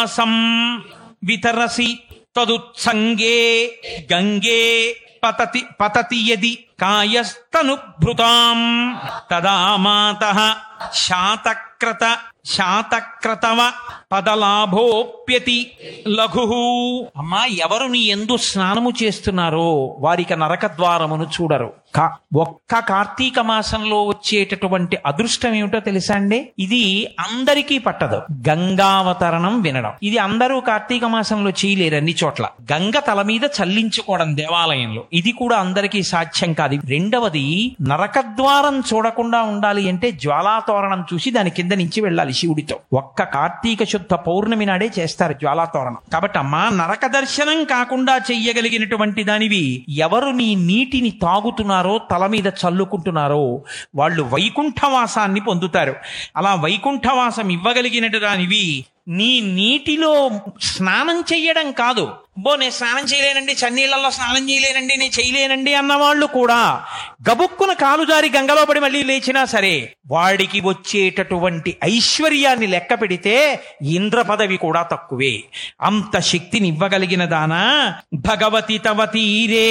సం వితరసి తదుత్సంగే గంగే పతతి పతతి యది కాయస్తనుభృతాం తదా మాత శాతక్రత శాతక్రతవ పదలాభోప్యతి లఘు అమ్మా ఎవరు నీ ఎందు స్నానము చేస్తున్నారో వారికి నరక ద్వారమును చూడరు కా- ఒక్క కార్తీక మాసంలో వచ్చేటటువంటి అదృష్టం ఏమిటో తెలుసా అండి ఇది అందరికీ పట్టదు గంగావతరణం వినడం ఇది అందరూ కార్తీక మాసంలో చేయలేరు అన్ని చోట్ల గంగ తల మీద చల్లించుకోవడం దేవాలయంలో ఇది కూడా అందరికీ సాధ్యం కాదు రెండవది నరకద్వారం చూడకుండా ఉండాలి అంటే జ్వాలాతోరణం చూసి దాని కింద నుంచి వెళ్ళాలి శివుడితో ఒక్క కార్తీక శుద్ధ పౌర్ణమి నాడే చేస్తారు జ్వాలాతోరణం కాబట్టి అమ్మా నరక దర్శనం కాకుండా చెయ్యగలిగినటువంటి దానివి ఎవరు నీ నీటిని తాగుతున్నారో తల మీద చల్లుకుంటున్నారో వాళ్ళు వైకుంఠవాసాన్ని పొందుతారు అలా వైకుంఠవాసం ఇవ్వగలిగినటు దానివి నీ నీటిలో స్నానం చెయ్యడం కాదు బో నేను స్నానం చేయలేనండి చన్నీళ్లలో స్నానం చేయలేనండి నేను చేయలేనండి అన్నవాళ్ళు కూడా గబుక్కున కాలు జారి గంగలో పడి మళ్ళీ లేచినా సరే వాడికి వచ్చేటటువంటి ఐశ్వర్యాన్ని లెక్క పెడితే ఇంద్ర పదవి కూడా తక్కువే అంత శక్తిని ఇవ్వగలిగిన దానా భగవతి తవ తీరే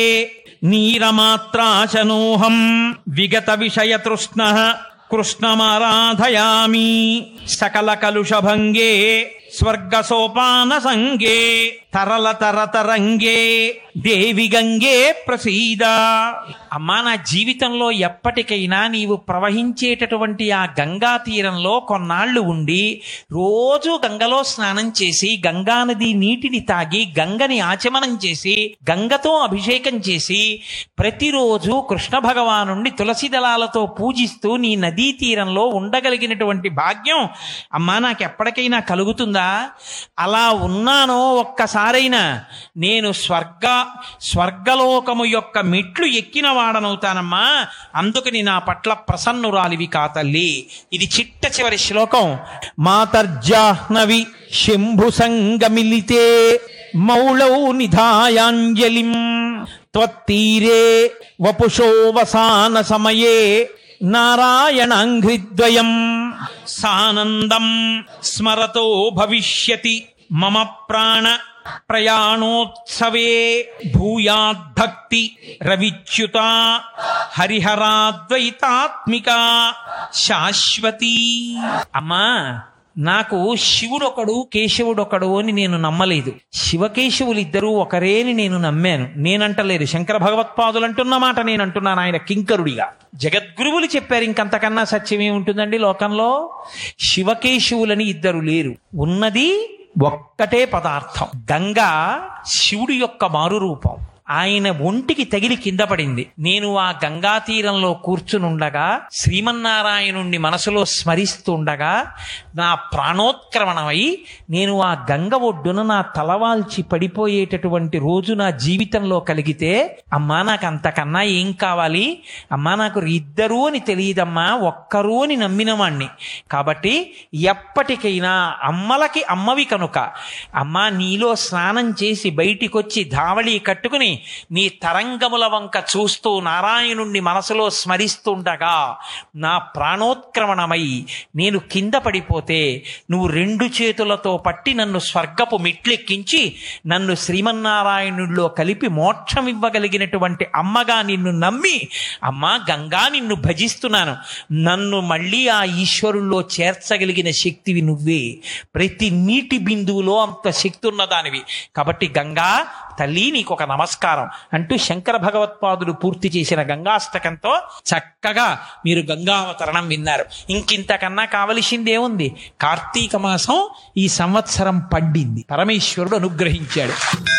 నీరమాత్రాచనోహం విగత విషయ తృష్ణ కృష్ణమారాధయామి సకల కలుషభంగే స్వర్గ సోపాన సంగే తరల తరతరంగే దేవి గంగే ప్రసీద అమ్మా నా జీవితంలో ఎప్పటికైనా నీవు ప్రవహించేటటువంటి ఆ గంగా తీరంలో కొన్నాళ్ళు ఉండి రోజు గంగలో స్నానం చేసి గంగా నది నీటిని తాగి గంగని ఆచమనం చేసి గంగతో అభిషేకం చేసి ప్రతిరోజు కృష్ణ భగవానుణ్ణి తులసి దళాలతో పూజిస్తూ నీ నదీ తీరంలో ఉండగలిగినటువంటి భాగ్యం అమ్మా నాకు ఎప్పటికైనా కలుగుతుందా అలా ఉన్నానో ఒక్కసారైనా నేను స్వర్గ స్వర్గలోకము యొక్క మెట్లు ఎక్కిన వాడనవుతానమ్మా అందుకని నా పట్ల ప్రసన్నురాలివి కాతల్లి ఇది చిట్ట చివరి శ్లోకం మాతర్జాహ్నవి శంభు సంగమిలితే మౌళౌ నిధాయాంజలిం త్వత్తీరే వపుషోవసాన సమయే నారాయణాంఘ్రిద్వయం సానందం స్మరతో భవిష్యతి మమ ప్రాణ ప్రయాణోత్సవే భూయాద్భక్తి రవిచ్యుత హరిహరాద్వైతాత్మిక శాశ్వతీ అమ్మా నాకు శివుడొకడు కేశవుడొకడు అని నేను నమ్మలేదు శివకేశవులు ఇద్దరూ ఒకరే అని నేను నమ్మాను నేనంటలేదు శంకర భగవత్పాదులు అంటున్న మాట నేను అంటున్నాను ఆయన కింకరుడిగా జగద్గురువులు చెప్పారు ఇంకంతకన్నా సత్యం ఏముంటుందండి లోకంలో శివకేశవులని ఇద్దరు లేరు ఉన్నది ఒక్కటే పదార్థం గంగా శివుడి యొక్క మారు రూపం ఆయన ఒంటికి తగిలి కింద పడింది నేను ఆ గంగా తీరంలో కూర్చునుండగా శ్రీమన్నారాయణుణ్ణి మనసులో స్మరిస్తుండగా నా ప్రాణోత్క్రమణమై నేను ఆ గంగ ఒడ్డున నా తలవాల్చి పడిపోయేటటువంటి రోజు నా జీవితంలో కలిగితే అమ్మా నాకు అంతకన్నా ఏం కావాలి అమ్మా నాకు ఇద్దరు అని తెలియదమ్మా ఒక్కరు అని నమ్మిన వాణ్ణి కాబట్టి ఎప్పటికైనా అమ్మలకి అమ్మవి కనుక అమ్మా నీలో స్నానం చేసి బయటికొచ్చి ధావళి కట్టుకుని నీ తరంగముల వంక చూస్తూ నారాయణుణ్ణి మనసులో స్మరిస్తుండగా నా ప్రాణోత్క్రమణమై నేను కింద పడిపోతే నువ్వు రెండు చేతులతో పట్టి నన్ను స్వర్గపు మెట్లెక్కించి నన్ను శ్రీమన్నారాయణుడిలో కలిపి మోక్షం ఇవ్వగలిగినటువంటి అమ్మగా నిన్ను నమ్మి అమ్మా గంగా నిన్ను భజిస్తున్నాను నన్ను మళ్ళీ ఆ ఈశ్వరుల్లో చేర్చగలిగిన శక్తివి నువ్వే ప్రతి నీటి బిందువులో అంత శక్తి ఉన్నదానివి కాబట్టి గంగా తల్లి నీకు ఒక నమస్కారం అంటూ శంకర భగవత్పాదులు పూర్తి చేసిన గంగాష్టకంతో చక్కగా మీరు గంగావతరణం విన్నారు ఇంకింతకన్నా కావలసిందేముంది కార్తీక మాసం ఈ సంవత్సరం పండింది పరమేశ్వరుడు అనుగ్రహించాడు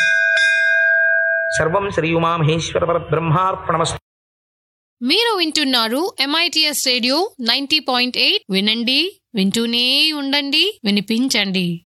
సర్వం శ్రీ ఉమామహేశ్వర పరబ్రహ్మార్పణమస్తు మీరు వింటున్నారు MITS radio ninety point eight వినండి వింటూనే ఉండండి వినిపించండి